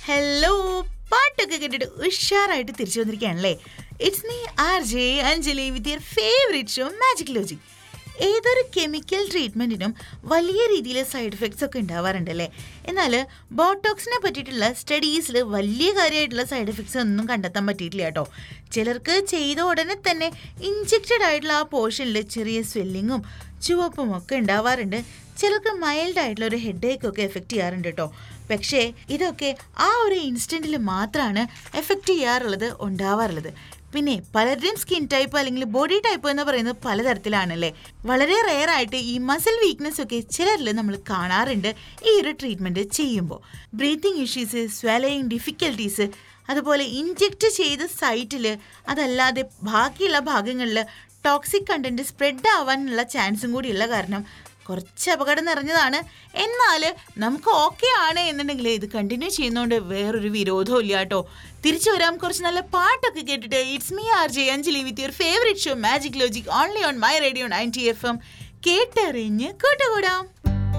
hello പാട്ടൊക്കെ കേട്ടിട്ട് ഉഷാറായിട്ട് തിരിച്ചു വന്നിരിക്കുകയാണല്ലേ it's me R J Anjali with your favourite show magic logic ഏതൊരു കെമിക്കൽ ട്രീറ്റ്മെൻറ്റിനും വലിയ രീതിയിൽ സൈഡ് എഫക്ട്സ് ഒക്കെ ഉണ്ടാവാറുണ്ടല്ലേ എന്നാൽ ബോട്ടോക്സിനെ പറ്റിയിട്ടുള്ള സ്റ്റഡീസിൽ വലിയ കാര്യമായിട്ടുള്ള സൈഡ് എഫക്ട്സ് ഒന്നും കണ്ടെത്താൻ പറ്റിയിട്ടില്ല കേട്ടോ ചിലർക്ക് ചെയ്ത ഉടനെ തന്നെ ഇഞ്ചെക്റ്റഡ് ആയിട്ടുള്ള ആ പോർഷനിൽ ചെറിയ സ്വെല്ലിങ്ങും ചുവപ്പും ഒക്കെ ഉണ്ടാവാറുണ്ട് ചിലർക്ക് മൈൽഡ് ആയിട്ടുള്ള ഒരു ഹെഡ് ഏക്ക് ഒക്കെ എഫക്റ്റ് ചെയ്യാറുണ്ട് കേട്ടോ പക്ഷേ ഇതൊക്കെ ആ ഒരു ഇൻസ്റ്റൻറ്റിൽ മാത്രമാണ് എഫക്റ്റ് ചെയ്യാറുള്ളത് ഉണ്ടാവാറുള്ളത് പിന്നെ പലരുടെയും സ്കിൻ ടൈപ്പ് അല്ലെങ്കിൽ ബോഡി ടൈപ്പ് എന്ന് പറയുന്നത് പലതരത്തിലാണല്ലേ വളരെ റെയർ ആയിട്ട് ഈ മസിൽ വീക്ക്നെസ് ഒക്കെ ചിലരിൽ നമ്മൾ കാണാറുണ്ട് ഈ ഒരു ട്രീറ്റ്മെൻറ്റ് ചെയ്യുമ്പോൾ ബ്രീത്തിങ് ഇഷ്യൂസ് സ്വലയിങ് ഡിഫിക്കൽട്ടീസ് അതുപോലെ ഇഞ്ചെക്റ്റ് ചെയ്ത സൈറ്റിൽ അതല്ലാതെ ബാക്കിയുള്ള ഭാഗങ്ങളിൽ ടോക്സിക് കണ്ടന്റ് സ്പ്രെഡ് ആവാനുള്ള ചാൻസും കൂടിയുള്ള കാരണം കുറച്ച് അപകടം നിറഞ്ഞതാണ് എന്നാൽ നമുക്ക് ഓക്കെ ആണ് എന്നുണ്ടെങ്കിൽ ഇത് കണ്ടിന്യൂ ചെയ്യുന്നതുകൊണ്ട് വേറൊരു വിരോധവും ഇല്ല കേട്ടോ തിരിച്ചു വരാം കുറച്ച് നല്ല പാട്ടൊക്കെ കേട്ടിട്ട് it's me R J Anjali with your favourite show magic logic only on my radio ninety F M കേട്ടറിഞ്ഞ് കൂട്ടുകൂടാം